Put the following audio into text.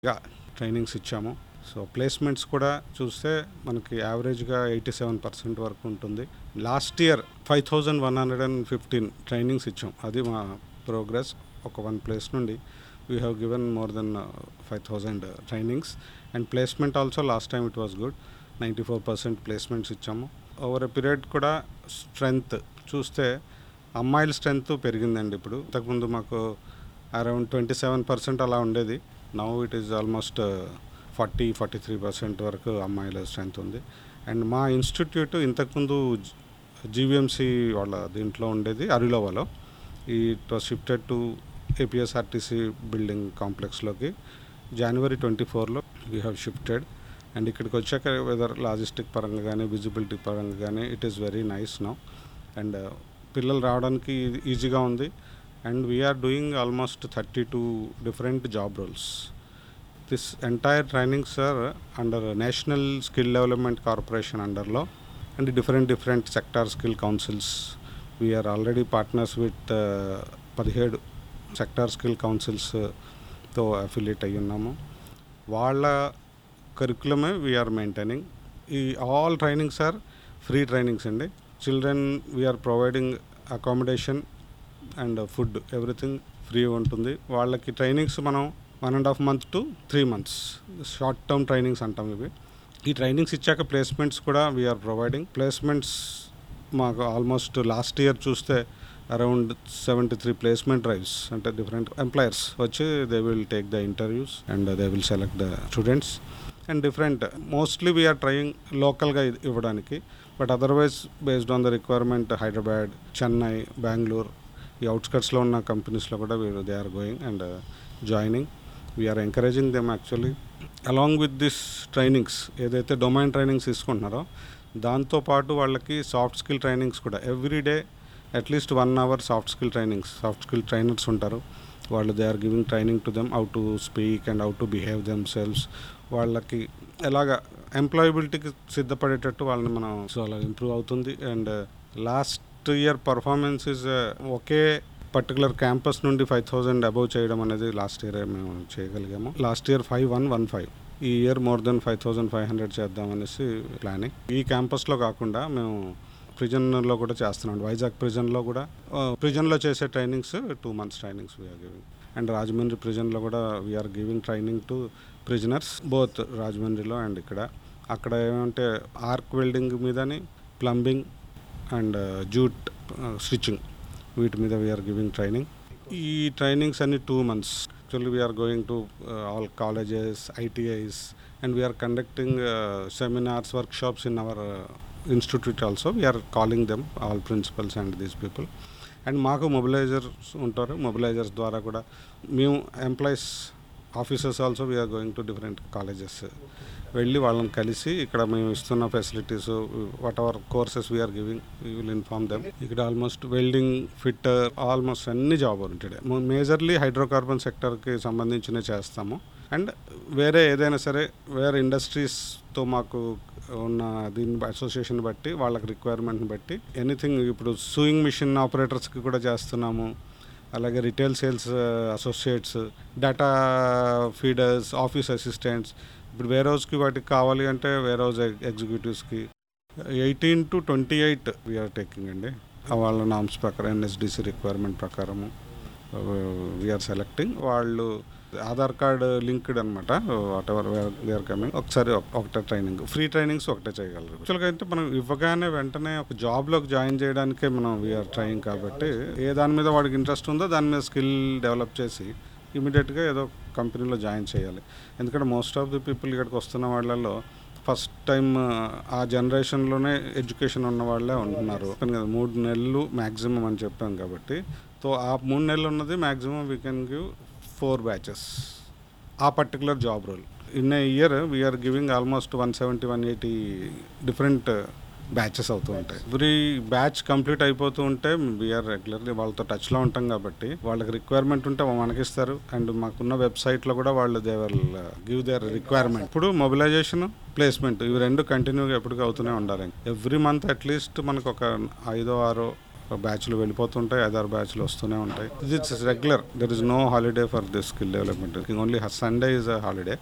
yeah trainings ఇచ్చాము so placements కూడా చూస్తే మనకి యావరేజ్గా ఎయిటీ సెవెన్ పర్సెంట్ వరకు ఉంటుంది last year five thousand one hundred and fifteen trainings ఇచ్చాం అది మా ప్రోగ్రెస్ ఒక వన్ ప్లేస్ నుండి we have given more than five thousand trainings and placement also last time it was good ninety four percent placements ఇచ్చాము over a period కూడా strength చూస్తే అమ్మాయిల strength పెరిగిందండి ఇప్పుడు ఇంతకుముందు మాకు అరౌండ్ ట్వంటీ సెవెన్ పర్సెంట్ అలా ఉండేది now it is almost forty forty three percent వరకు అమ్మాయిల స్ట్రెంగ్త్ ఉంది అండ్ మా ఇన్స్టిట్యూట్ ఇంతకుముందు జీవీఎంసీ వాళ్ళ దీంట్లో ఉండేది అరిలోవాలో ఈ it was shifted to APSRTC building కాంప్లెక్స్లోకి జనవరి ట్వంటీ ఫోర్లో వీ హ్యావ్ షిఫ్టెడ్ అండ్ ఇక్కడికి వచ్చాక వెదర్ లాజిస్టిక్ పరంగా కానీ విజిబిలిటీ పరంగా కానీ it is very nice now and పిల్లలు రావడానికి ఈజీగా ఉంది and we are doing almost thirty two different job roles this entire training sir under national skill development corporation అండర్లో and different different sector skill councils we are already partners with పదిహేడు sector skill కౌన్సిల్స్తో affiliate అయ్యి ఉన్నాము వాళ్ళ కరికులమే we are maintaining ఈ all trainings are free trainings అండి children we are providing accommodation and food everything free ఉంటుంది వాళ్ళకి ట్రైనింగ్స్ మనం one and half month to three months short term trainings అంటాం ఇవి ఈ ట్రైనింగ్స్ ఇచ్చాక ప్లేస్మెంట్స్ కూడా వీఆర్ ప్రొవైడింగ్ ప్లేస్మెంట్స్ మాకు ఆల్మోస్ట్ లాస్ట్ ఇయర్ చూస్తే around seventy three placement drives అంటే డిఫరెంట్ ఎంప్లాయర్స్ వచ్చి they will take the interviews and they will select the students and different mostly we are trying లోకల్గా ఇవ్వడానికి but otherwise based on the requirement Hyderabad Chennai Bengaluru ఈ అవుట్స్కట్స్లో ఉన్న కంపెనీస్లో కూడా వీరు they are going and joining we are encouraging them actually along with this trainings ఏదైతే domain trainings తీసుకుంటున్నారో దాంతోపాటు వాళ్ళకి సాఫ్ట్ స్కిల్ ట్రైనింగ్స్ కూడా every day at least one hour soft skill trainings soft skill trainers ఉంటారు వాళ్ళు they are giving training to them how to speak and how to behave themselves వాళ్ళకి ఎలాగ ఎంప్లాయబిలిటీకి సిద్ధపడేటట్టు వాళ్ళని మనం సో అలా ఇంప్రూవ్ అవుతుంది and last year performance is ఒకే particular campus నుండి ఫైవ్ థౌజండ్ అబౌవ్ చేయడం అనేది లాస్ట్ ఇయర్ మేము చేయగలిగాము last year five one one five ఈ year more than five thousand five hundred చేద్దామనేసి ప్లానింగ్ ఈ క్యాంపస్లో కాకుండా మేము ప్రిజన్లో కూడా చేస్తున్నాం వైజాగ్ ప్రిజన్లో కూడా ప్రిజన్లో చేసే trainings two months trainings we are giving and Rajahmundry ప్రిజన్లో కూడా we are giving training to prisoners both రాజమండ్రిలో అండ్ ఇక్కడ అక్కడ ఏమంటే ఆర్క్ వెల్డింగ్ మీదని ప్లంబింగ్ అండ్ జూట్ స్టిచ్చింగ్ వీటి మీద వీఆర్ గివింగ్ ట్రైనింగ్ ఈ ట్రైనింగ్స్ అన్ని two months actually we are going to all colleges ITIs and we are conducting seminars workshops in our institute also we are calling them all principals and these people and మాకు mobilisers ఉంటారు mobilisers ద్వారా కూడా మేము employees officers also we are going to different colleges వెళ్ళి వాళ్ళని కలిసి ఇక్కడ మేము ఇస్తున్న facilities whatever courses we are giving we will inform them ఇక్కడ ఆల్మోస్ట్ వెల్డింగ్ ఫిట్టర్ ఆల్మోస్ట్ అన్ని జాబ్ ఓరియంటెడ్ మేజర్లీ హైడ్రోకార్బన్ సెక్టర్కి సంబంధించిన చేస్తాము అండ్ వేరే ఏదైనా సరే వేరే ఇండస్ట్రీస్తో మాకు ఉన్న దీన్ని అసోసియేషన్ బట్టి వాళ్ళకి రిక్వైర్మెంట్ని బట్టి ఎనీథింగ్ ఇప్పుడు సూయింగ్ మిషన్ ఆపరేటర్స్కి కూడా చేస్తున్నాము అలాగే retail sales associates data feeders office assistants ఇప్పుడు వేర్ హౌస్కి వాటికి కావాలి అంటే వేర్ హౌస్ ఎగ్జిక్యూటివ్స్కి eighteen to twenty eight we are taking అండి వాళ్ళ నామ్స్ ప్రకారం ఎన్ఎస్డిసి రిక్వైర్మెంట్ ప్రకారము వీఆర్ సెలెక్టింగ్ వాళ్ళు ఆధార్ కార్డ్ లింక్డ్ అనమాట వాట్ ఎవర్ వీఆర్ కమింగ్ ఒకసారి ఒకటే ట్రైనింగ్ ఫ్రీ ట్రైనింగ్స్ ఒకటే చేయగలరు యాక్చువల్గా అయితే మనం ఇవ్వగానే వెంటనే ఒక జాబ్లోకి జాయిన్ చేయడానికే మనం వీఆర్ ట్రైనింగ్ కాబట్టి ఏ దాని మీద వాడికి ఇంట్రెస్ట్ ఉందో దాని మీద స్కిల్ డెవలప్ చేసి ఇమీడియట్గా ఏదో కంపెనీలో జాయిన్ చేయాలి ఎందుకంటే మోస్ట్ ఆఫ్ ది పీపుల్ ఇక్కడికి వస్తున్న వాళ్ళలో ఫస్ట్ టైం ఆ జనరేషన్లోనే ఎడ్యుకేషన్ ఉన్న వాళ్ళే ఉంటున్నారు కదా మూడు నెలలు మ్యాక్సిమం అని చెప్పాం కాబట్టి సో ఆ మూడు నెలలు ఉన్నది maximum we can give four batches ఆ particular job role in a year we are giving almost one seventy one eighty different batches అవుతూ ఉంటాయి ఎవ్రీ బ్యాచ్ కంప్లీట్ అయిపోతూ ఉంటే వీఆర్ రెగ్యులర్లీ వాళ్ళతో టచ్లో ఉంటాం కాబట్టి వాళ్ళకి రిక్వైర్మెంట్ ఉంటే మనకిస్తారు అండ్ మాకున్న వెబ్సైట్లో కూడా వాళ్ళు they will give their requirement ఇప్పుడు మొబిలైజేషన్ ప్లేస్మెంట్ ఇవి రెండు కంటిన్యూగా ఎప్పటికీ అవుతూనే ఉండాలి ఎవ్రీ మంత్ అట్లీస్ట్ మనకు ఒక ఐదో ఆరో బ్యాచ్లు వెళ్ళిపోతుంటాయి అదర్ బ్యాచ్లు వస్తూనే ఉంటాయి it's regular there is no holiday for this skill development only Sunday is a holiday